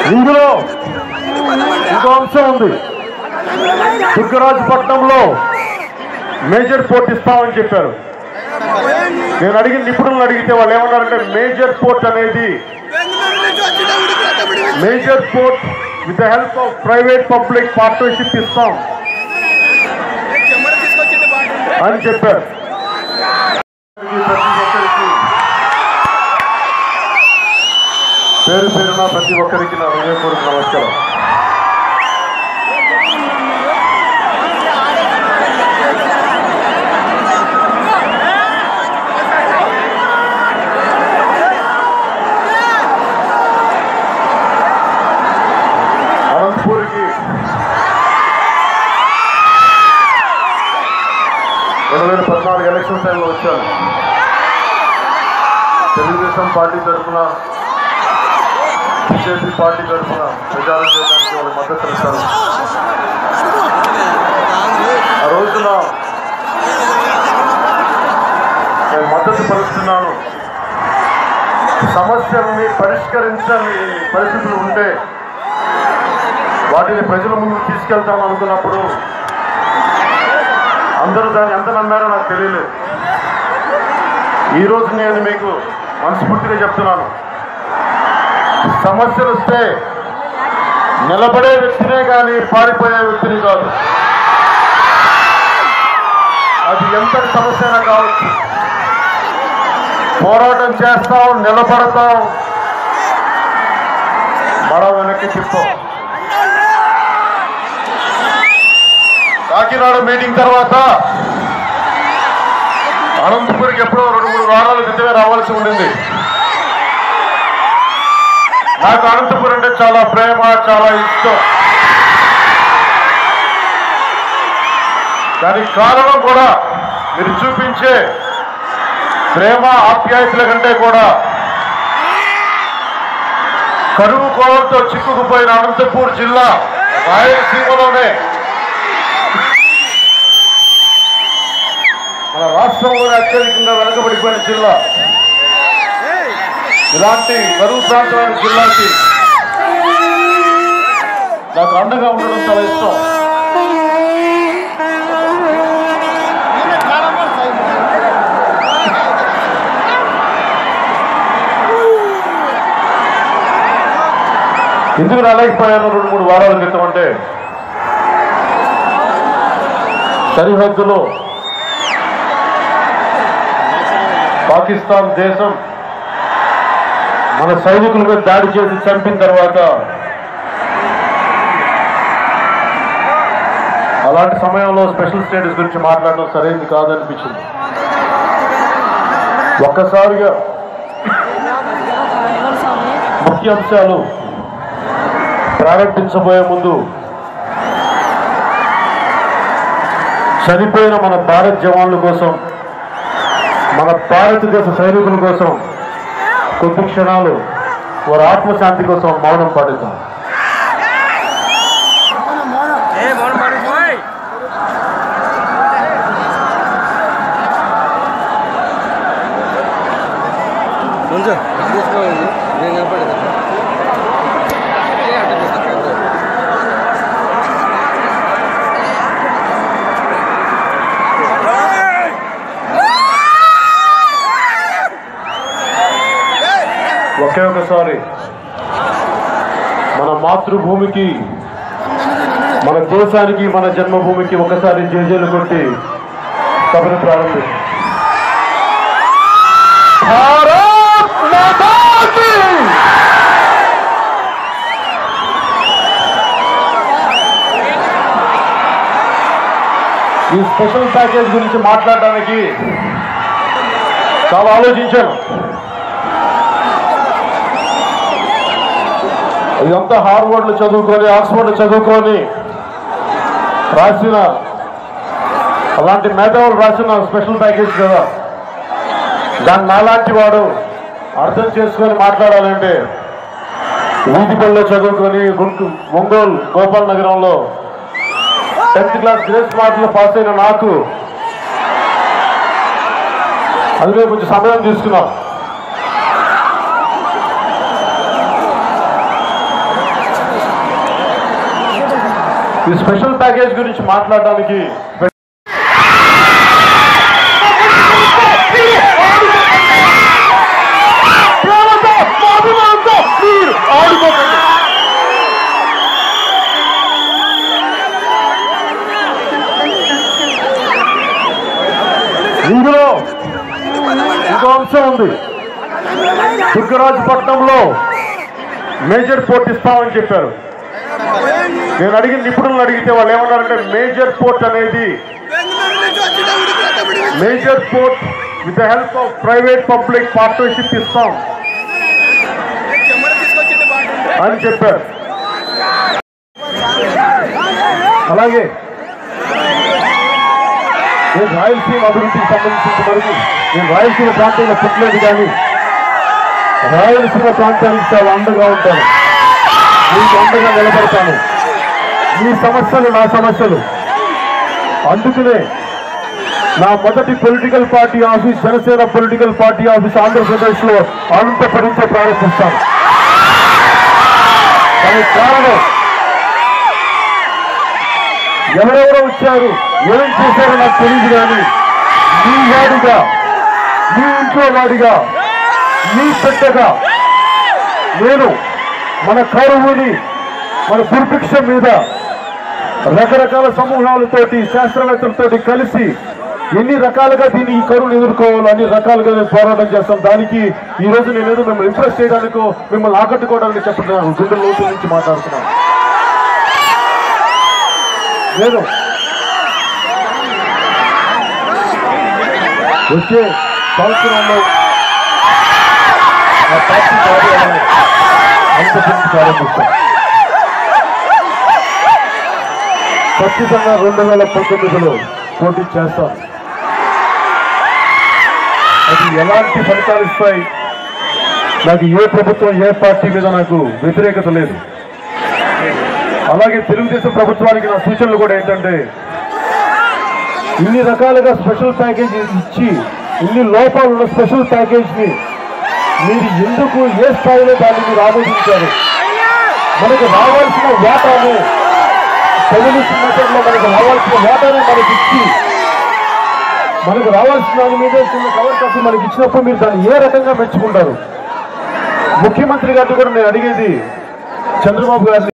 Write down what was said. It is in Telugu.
ఇందులో ఇంకో అంశం ఉంది దుగ్గరాజపట్నంలో మేజర్ పోర్ట్ ఇస్తామని చెప్పారు నేను అడిగిన నిపుణులను అడిగితే వాళ్ళు ఏమన్నారంటే మేజర్ పోర్ట్ అనేది major port with the help of private public partnership ఇస్తాం అని చెప్పారు ప్రతి ఒక్కరికి పేరు పేరున ప్రతి ఒక్కరికి నా హృదయపూర్వక నమస్కారం అనంతపూర్కి రెండు వేల పద్నాలుగు ఎలక్షన్ టైంలో వచ్చాను తెలుగుదేశం పార్టీ తరఫున బీజేపీ పార్టీ తరఫున ప్రచారం చేయడానికి వాళ్ళ మద్దతు ఇస్తాను ఆ రోజున నేను మద్దతు పలుకుతున్నాను సమస్యల్ని పరిష్కరించని పరిస్థితులు ఉంటే వాటిని ప్రజల ముందుకు తీసుకెళ్తాను అనుకున్నప్పుడు అందరూ దాన్ని ఎంత నమ్మారో నాకు తెలియలేదు ఈరోజు నేను మీకు మనస్ఫూర్తిగా చెప్తున్నాను సమస్యలు వస్తే నిలబడే వ్యక్తినే కానీ పారిపోయే వ్యక్తిని కాదు అది ఎంతటి సమస్య అయినా కావచ్చు పోరాటం చేస్తాం నిలబడతాం మరో వెనక్కి తిప్పాం కాకినాడ మీటింగ్ తర్వాత అనంతపురికి ఎప్పుడో రెండు మూడు వారాల క్రితమే రావాల్సి ఉండింది నాకు అనంతపురం అంటే చాలా ప్రేమ చాలా ఇష్టం దానికి కారణం కూడా మీరు చూపించే ప్రేమ ఆప్యాయతల కంటే కూడా కరువు కోవలతో చిక్కుకుపోయిన అనంతపూర్ జిల్లా రాయలసీమలోనే మన రాష్ట్రంలోనే అత్యధికంగా వెనుకబడిపోయిన జిల్లా ఇలాంటి కరువు ప్రాంతమైన జిల్లాకి నాకు అండగా ఉండడం చాలా ఇష్టం ఎందుకు రాలేకపోయాను రెండు మూడు వారాల క్రితం అంటే సరిహద్దులో పాకిస్తాన్ దేశం మన సైనికుల మీద దాడి చేసి చంపిన తర్వాత అలాంటి సమయంలో స్పెషల్ స్టేటస్ గురించి మాట్లాడడం సరైనది కాదనిపించింది ఒక్కసారిగా ముఖ్యాంశాలు ప్రారంభించబోయే ముందు చనిపోయిన మన భారత్ జవాన్ల కోసం మన భారతదేశ సైనికుల కోసం కొద్ది క్షణాలు వారి ఆత్మశాంతి కోసం మౌనం పాటిద్దాం ఏ మౌనం పడిపోయి కొంచెం తీసుకోవాలి నేను కనపడేది ఒకే ఒకసారి మన మాతృభూమికి మన దేశానికి మన జన్మభూమికి ఒకసారి జేజేలు కొట్టి సభను ప్రారంభించాం భారత్ మాతా కీ! ఈ స్పెషల్ ప్యాకేజ్ గురించి మాట్లాడడానికి చాలా ఆలోచించాను ఇదంతా హార్వర్డ్లో చదువుకొని ఆక్స్ఫర్డ్ చదువుకొని రాసిన అలాంటి మేధావులు రాసిన స్పెషల్ ప్యాకేజ్ కదా దాన్ని నాలాంటి వాడు అర్థం చేసుకొని మాట్లాడాలంటే వీధి పనిలో చదువుకొని గుంటూ ఒంగోలు గోపాల్ నగరంలో టెన్త్ క్లాస్ గ్రేస్ మార్కులు పాస్ అయిన నాకు అందుకే కొంచెం సమయం తీసుకున్నాం ఈ స్పెషల్ ప్యాకేజ్ గురించి మాట్లాడడానికి ప్రేమతో, అభిమానంతో మీరు ఆడుకోకండి ఇందులో ఇంకో అంశం ఉంది దుర్గరాజపట్నంలో మేజర్ పోర్ట్ ఇస్తామని చెప్పారు నేను అడిగిన నిపుణులను అడిగితే వాళ్ళు ఏమన్నారంటే మేజర్ పోర్ట్ అనేది major port with the help of private public partnership ఇస్తాం అని చెప్పారు అలాగే నేను రాయలసీమ అభివృద్ధికి సంబంధించిన వరకు నేను రాయలసీమ ప్రాంతంలో పుట్టలేదు కానీ రాయలసీమ ప్రాంతానికి చాలా అండగా ఉంటాను మీకు అండగా నిలబడతాను మీ సమస్యలు నా సమస్యలు అందుకనే నా మొదటి political party office Janasena political party office Andhra Pradesh లో అనంతపురంతో ప్రారంభిస్తాను దానికి కారణం ఎవరెవరో వచ్చారు ఏం చేశారో నాకు తెలియదు కానీ మీ వాడిగా మీ ఇంట్లో వాడిగా మీ బిడ్డగా నేను మన కరువుని మన దుర్భిక్షం మీద రకరకాల సమూహాలతోటి శాస్త్రవేత్తలతోటి కలిసి ఎన్ని రకాలుగా దీన్ని ఈ కరువును ఎదుర్కోవాలో అన్ని రకాలుగా నేను పోరాటం చేస్తాం దానికి ఈ రోజు నేను ఏదో మిమ్మల్ని ఇంప్రెస్ చేయడానికో మిమ్మల్ని ఆకట్టుకోవడానికి చెప్తున్నాను గుండె లోతు నుంచి మాట్లాడుతున్నాను నేను వచ్చే సంవత్సరంలో ఆ పార్టీ కార్యాలయం అంతపురం ప్రారంభిస్తాం ఖచ్చితంగా రెండు వేల పంతొమ్మిదిలో పోటీ చేస్తాం అది ఎలాంటి ఫలితాలు ఇస్తాయి నాకు ఏ ప్రభుత్వం ఏ పార్టీ మీద నాకు వ్యతిరేకత లేదు అలాగే తెలుగుదేశం ప్రభుత్వానికి నా సూచనలు కూడా ఏంటంటే ఇన్ని రకాలుగా స్పెషల్ ప్యాకేజ్ ఇచ్చి ఇన్ని లోపాలు ఉన్న స్పెషల్ ప్యాకేజ్ ని మీరు ఎందుకు ఏ స్థాయిలో దాన్ని మీరు ఆమోదించారు మనకు రావాల్సిన వాటాను కమ్యూనిస్ట్ మెథడ్లో మనకు రావాల్సిన వాటాను మనకి ఇచ్చి మనకు రావాల్సిన దాని మీద చిన్న కవర్ కప్పి మనకి ఇచ్చినప్పుడు మీరు దాన్ని ఏ రకంగా మెచ్చుకుంటారు ముఖ్యమంత్రి గారిని కూడా నేను అడిగేది చంద్రబాబు గారిని